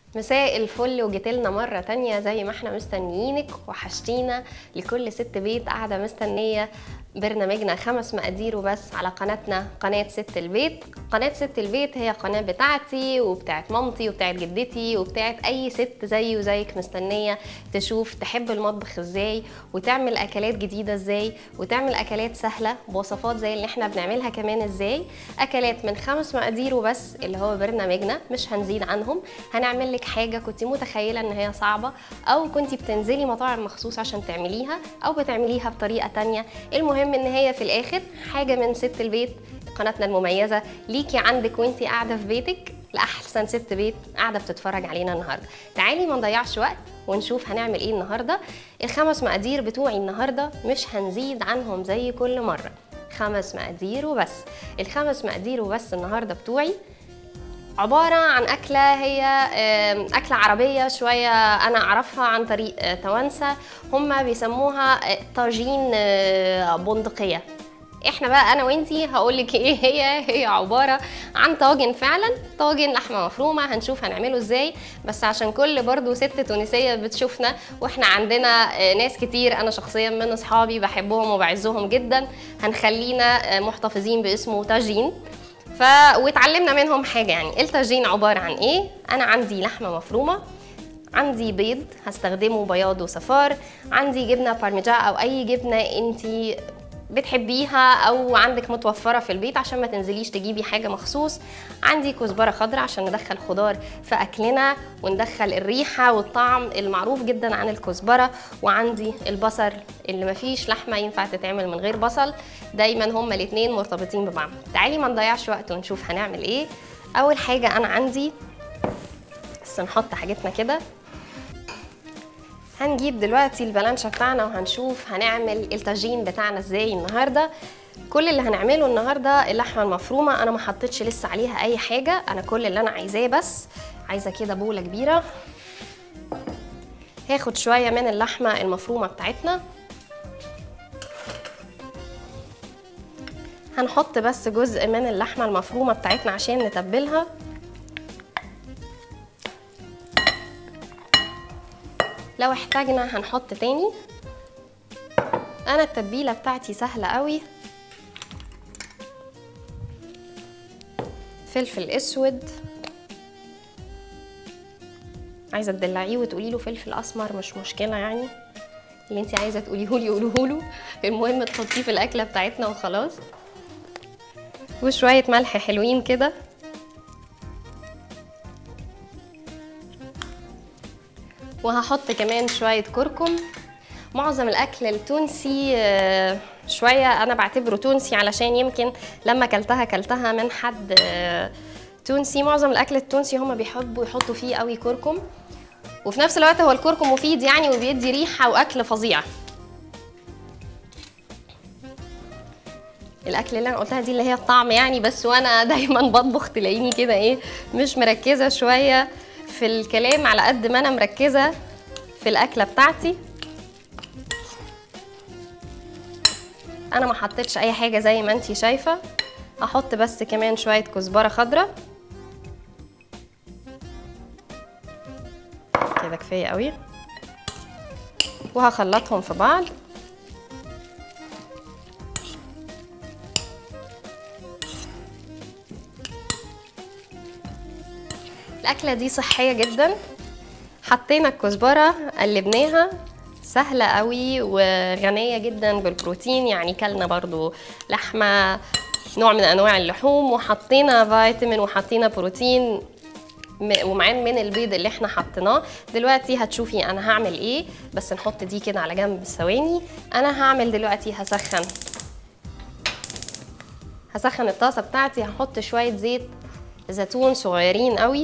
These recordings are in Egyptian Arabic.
مساء الفل وجيتلنا مرة تانية زي ما احنا مستنيينك وحشتينا لكل ست بيت قاعدة مستنية برنامجنا خمس مقادير وبس على قناتنا قناة ست البيت قناة ست البيت هي قناة بتاعتي وبتاعت مامتي وبتاعت جدتي وبتاعت أي ست زيي وزيك مستنية تشوف تحب المطبخ ازاي وتعمل أكلات جديدة ازاي وتعمل أكلات سهلة بوصفات زي اللي احنا بنعملها كمان ازاي أكلات من خمس مقادير وبس اللي هو برنامجنا مش هنزيد عنهم هنعمل لك حاجة كنت متخيلة ان هي صعبة أو كنت بتنزلي مطاعم مخصوص عشان تعمليها أو بتعمليها بطريقة تانية المهم ان هي في الاخر حاجه من ست البيت قناتنا المميزه ليكي عندك وانتي قاعده في بيتك لاحسن ست بيت قاعده بتتفرج علينا النهارده تعالي ما نضيعش وقت ونشوف هنعمل ايه النهارده الخمس مقادير بتوعي النهارده مش هنزيد عنهم زي كل مره خمس مقادير وبس الخمس مقادير وبس النهارده بتوعي عبارة عن أكلة هي أكلة عربية شوية أنا أعرفها عن طريق توانسة هما بيسموها طاجين بندقية احنا بقى انا وانتي هقولك ايه هي هي عباره عن طاجن فعلا طاجن لحمه مفرومه هنشوف هنعمله ازاي بس عشان كل برضو ست تونسيه بتشوفنا واحنا عندنا ناس كتير انا شخصيا من اصحابي بحبهم وبعزهم جدا هنخلينا محتفظين باسمه طاجين ف واتعلمنا منهم حاجه يعني الطاجين عباره عن ايه انا عندي لحمه مفرومه عندي بيض هستخدمه بياض وصفار عندي جبنه بارميجان او اي جبنه انتي بتحبيها او عندك متوفره في البيت عشان ما تنزليش تجيبي حاجه مخصوص عندي كزبره خضراء عشان ندخل خضار في اكلنا وندخل الريحه والطعم المعروف جدا عن الكزبره وعندي البصل اللي مفيش لحمه ينفع تتعمل من غير بصل دايما هما الاثنين مرتبطين ببعض تعالي ما نضيعش وقت ونشوف هنعمل ايه اول حاجه انا عندي بس نحط حاجتنا كده هنجيب دلوقتي البلانشة بتاعنا وهنشوف هنعمل الطاجين بتاعنا ازاي النهارده كل اللي هنعمله النهارده اللحمه المفرومه انا ما حطيتش لسه عليها اي حاجه انا كل اللي انا عايزاه بس عايزه كده بوله كبيره هاخد شويه من اللحمه المفرومه بتاعتنا هنحط بس جزء من اللحمه المفرومه بتاعتنا عشان نتبلها لو احتاجنا هنحط تاني انا التتبيله بتاعتي سهله قوي فلفل اسود عايزه تدلعيه وتقولي له فلفل اسمر مش مشكله يعني اللي انت عايزه تقوليه لي قولوه له المهم تحطيه في الاكله بتاعتنا وخلاص وشويه ملح حلوين كده وهحط كمان شوية كركم معظم الأكل التونسي شوية أنا بعتبره تونسي علشان يمكن لما كلتها كلتها من حد تونسي معظم الأكل التونسي هما بيحبوا يحطوا فيه قوي كركم وفي نفس الوقت هو الكركم مفيد يعني وبيدي ريحة وأكل فظيع الاكل اللي انا قلتها دي اللي هي الطعم يعني بس وانا دايما بطبخ تلاقيني كده ايه مش مركزه شويه في الكلام على قد ما انا مركزه في الاكله بتاعتي انا ما حطيتش اي حاجه زي ما انتي شايفه هحط بس كمان شويه كزبره خضراء كده كفايه قوي وهخلطهم في بعض الاكله دي صحيه جدا حطينا الكزبره قلبناها سهله قوي وغنيه جدا بالبروتين يعني كلنا برضو لحمه نوع من انواع اللحوم وحطينا فيتامين وحطينا بروتين ومعين من البيض اللي احنا حطيناه دلوقتي هتشوفي انا هعمل ايه بس نحط دي كده على جنب ثواني انا هعمل دلوقتي هسخن هسخن الطاسه بتاعتي هحط شويه زيت زيتون صغيرين قوي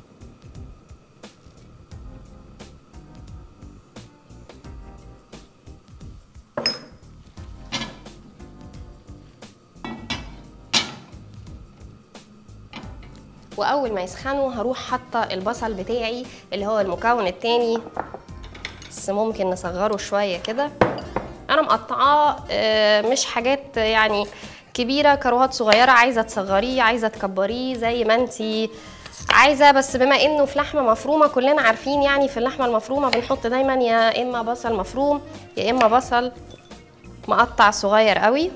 واول ما يسخنوا هروح حاطه البصل بتاعي اللي هو المكون التاني بس ممكن نصغره شويه كده انا مقطعاه مش حاجات يعني كبيره كروهات صغيره عايزه تصغريه عايزه تكبريه زي ما انتي عايزه بس بما انه في لحمه مفرومه كلنا عارفين يعني في اللحمه المفرومه بنحط دايما يا اما بصل مفروم يا اما بصل مقطع صغير قوي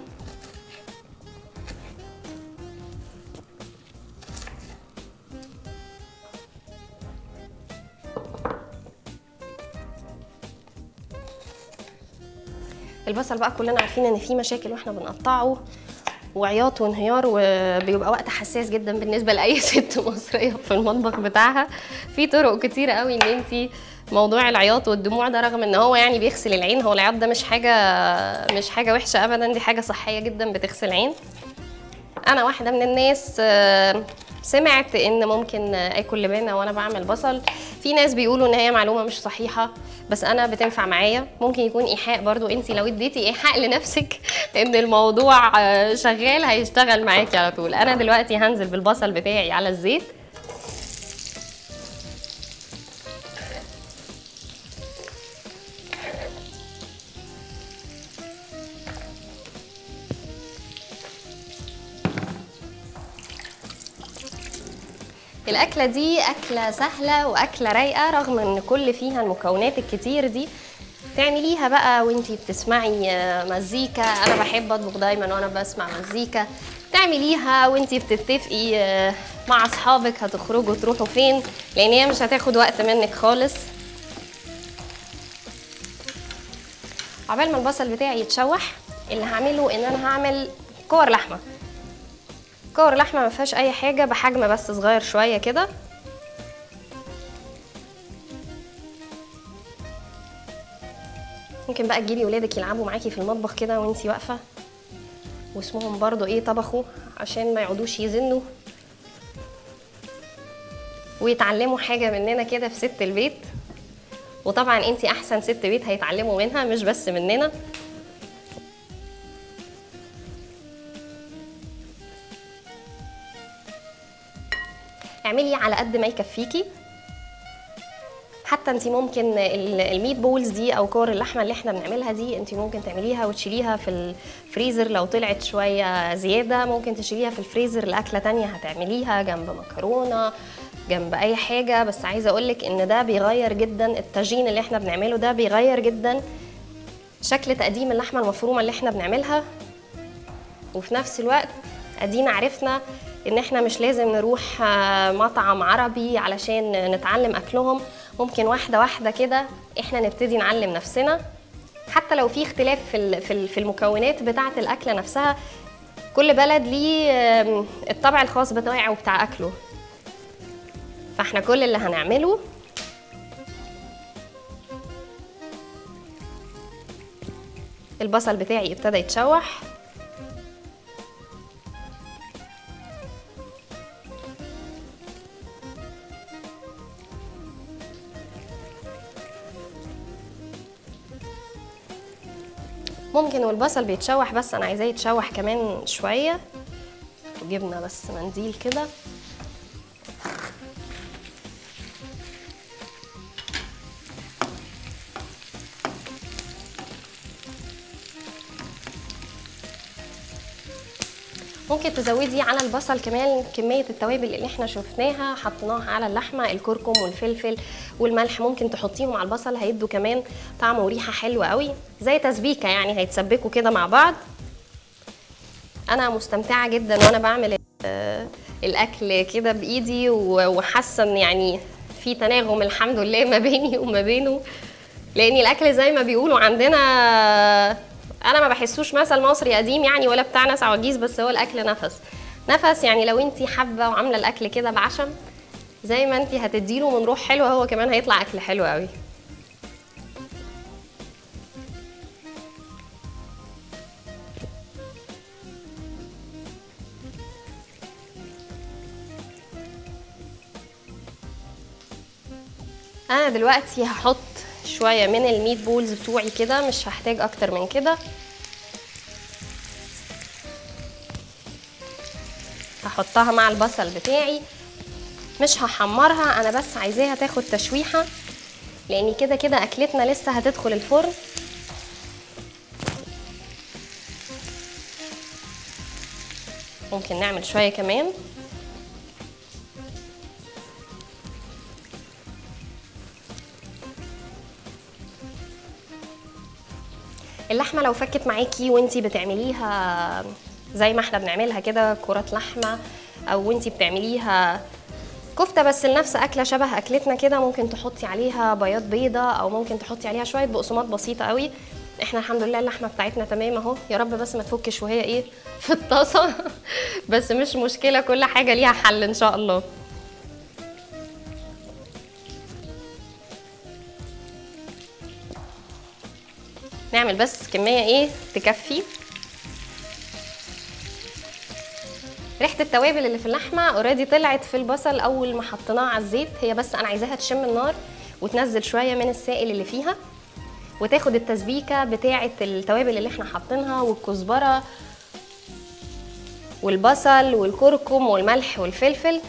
البصل بقى كلنا عارفين ان في مشاكل واحنا بنقطعه وعياط وانهيار وبيبقى وقت حساس جدا بالنسبه لاي ست مصريه في المطبخ بتاعها في طرق كتيره قوي ان انت موضوع العياط والدموع ده رغم ان هو يعني بيغسل العين هو العياط ده مش حاجه مش حاجه وحشه ابدا دي حاجه صحيه جدا بتغسل العين انا واحده من الناس آه، سمعت ان ممكن اكل لبانه وانا بعمل بصل في ناس بيقولوا ان هي معلومه مش صحيحه بس انا بتنفع معايا ممكن يكون ايحاء برضو انت لو اديتي ايحاء لنفسك ان الموضوع آه، شغال هيشتغل معاكي على طول انا دلوقتي هنزل بالبصل بتاعي على الزيت الأكلة دي أكلة سهلة وأكلة رايقة رغم إن كل فيها المكونات الكتير دي تعمليها بقى وانتي بتسمعي آه، مزيكا أنا بحب أطبخ دايما وأنا بسمع مزيكا تعمليها وانتي بتتفقي آه، مع أصحابك هتخرجوا تروحوا فين لأن هي مش هتاخد وقت منك خالص عقبال ما البصل بتاعي يتشوح اللي هعمله ان انا هعمل كور لحمه كور لحمه ما فيهاش اي حاجه بحجم بس صغير شويه كده ممكن بقى تجيبي ولادك يلعبوا معاكي في المطبخ كده وانتي واقفه واسمهم برضو ايه طبخوا عشان ما يقعدوش يزنوا ويتعلموا حاجه مننا كده في ست البيت وطبعا انتي احسن ست بيت هيتعلموا منها مش بس مننا اعملي على قد ما يكفيكي حتى انت ممكن ال- الميت بولز دي او كور اللحمه اللي احنا بنعملها دي انت ممكن تعمليها وتشيليها في الفريزر لو طلعت شويه زياده ممكن تشيليها في الفريزر لاكله تانية هتعمليها جنب مكرونه جنب اي حاجه بس عايزه اقولك ان ده بيغير جدا الطاجين اللي احنا بنعمله ده بيغير جدا شكل تقديم اللحمه المفرومه اللي احنا بنعملها وفي نفس الوقت ادينا عرفنا ان احنا مش لازم نروح آه، مطعم عربي علشان نتعلم اكلهم ممكن واحده واحده كده احنا نبتدي نعلم نفسنا حتى لو في اختلاف في ال- في ال- في المكونات بتاعه الاكله نفسها كل بلد ليه آم، الطبع الخاص بتاعه وبتاع اكله فاحنا كل اللي هنعمله البصل بتاعي ابتدى يتشوح ممكن والبصل بيتشوح بس انا عايزاه يتشوح كمان شويه وجبنا بس منديل كده ممكن تزودي على البصل كمان كمية التوابل اللي احنا شفناها حطيناها على اللحمة الكركم والفلفل والملح ممكن تحطيهم على البصل هيدوا كمان طعم وريحة حلوة قوي زي تسبيكة يعني هيتسبكوا كده مع بعض انا مستمتعة جدا وانا بعمل ال- الاكل كده بايدي و- وحاسة ان يعني في تناغم الحمد لله ما بيني وما بينه لان الاكل زي ما بيقولوا عندنا انا ما بحسوش مثل مصري قديم يعني ولا بتاع ناس عواجيز بس هو الاكل نفس نفس يعني لو انت حابه وعامله الاكل كده بعشم زي ما انت هتديله من روح حلوه هو كمان هيطلع اكل حلو قوي انا دلوقتي هحط شويه من الميت بولز بتوعي كده مش هحتاج اكتر من كده هحطها مع البصل بتاعي مش هحمرها انا بس عايزاها تاخد تشويحه لان كده كده اكلتنا لسه هتدخل الفرن ممكن نعمل شويه كمان اللحمه لو فكت معاكي وانتي بتعمليها زي ما احنا بنعملها كده كرات لحمه او وانتي بتعمليها كفته بس لنفس اكله شبه اكلتنا كده ممكن تحطي عليها بياض بيضه او ممكن تحطي عليها شويه بقسماط بسيطه قوي احنا الحمد لله اللحمه بتاعتنا تمام اهو يا رب بس ما تفكش وهي ايه في الطاسه بس مش مشكله كل حاجه ليها حل ان شاء الله نعمل بس كميه ايه تكفي ريحه التوابل اللي في اللحمه اوريدي طلعت في البصل اول ما حطيناه على الزيت هي بس انا عايزاها تشم النار وتنزل شويه من السائل اللي فيها وتاخد التسبيكه بتاعه التوابل اللي احنا حاطينها والكزبره والبصل والكركم والملح والفلفل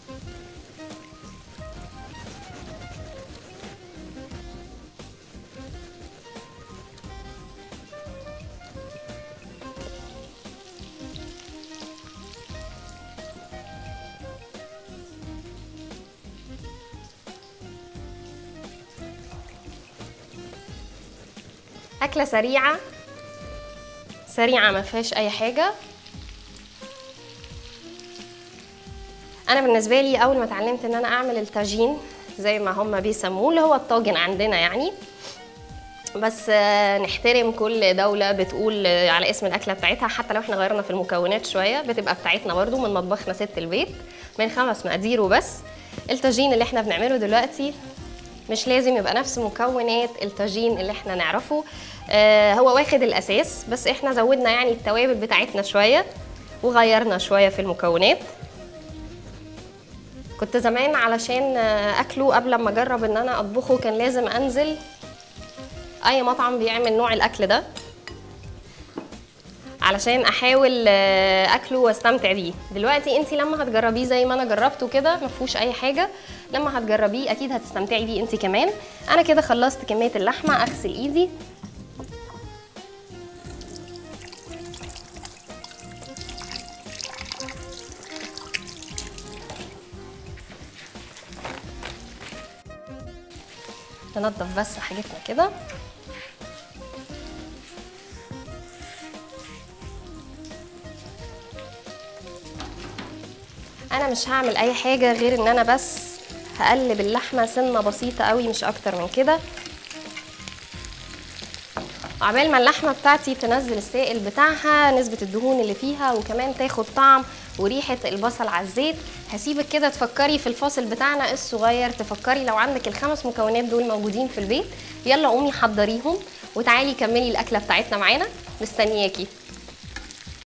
أكلة سريعة سريعة ما فيهاش أي حاجة أنا بالنسبة لي أول ما اتعلمت إن أنا أعمل التاجين زي ما هم بيسموه اللي هو الطاجن عندنا يعني بس آه، نحترم كل دولة بتقول آه، على اسم الأكلة بتاعتها حتى لو احنا غيرنا في المكونات شوية بتبقى بتاعتنا برضو من مطبخنا ست البيت من خمس مقادير وبس التاجين اللي احنا بنعمله دلوقتي مش لازم يبقى نفس مكونات التاجين اللي احنا نعرفه آه هو واخد الاساس بس احنا زودنا يعني التوابل بتاعتنا شويه وغيرنا شويه في المكونات كنت زمان علشان آه، اكله قبل ما اجرب ان انا اطبخه كان لازم انزل اي مطعم بيعمل نوع الاكل ده علشان احاول آه، اكله واستمتع بيه دلوقتي انت لما هتجربيه زي ما انا جربته كده ما فيهوش اي حاجه لما هتجربيه اكيد هتستمتعي بيه انت كمان انا كده خلصت كميه اللحمه اغسل ايدي ننضف بس حاجتنا كده انا مش هعمل اي حاجه غير ان انا بس هقلب اللحمه سنه بسيطه قوي مش اكتر من كده عبال ما اللحمه بتاعتي تنزل السائل بتاعها نسبه الدهون اللي فيها وكمان تاخد طعم وريحه البصل على الزيت هسيبك كده تفكري في الفاصل بتاعنا الصغير تفكري لو عندك الخمس مكونات دول موجودين في البيت يلا قومي حضريهم وتعالي كملي الاكله بتاعتنا معانا مستنياكي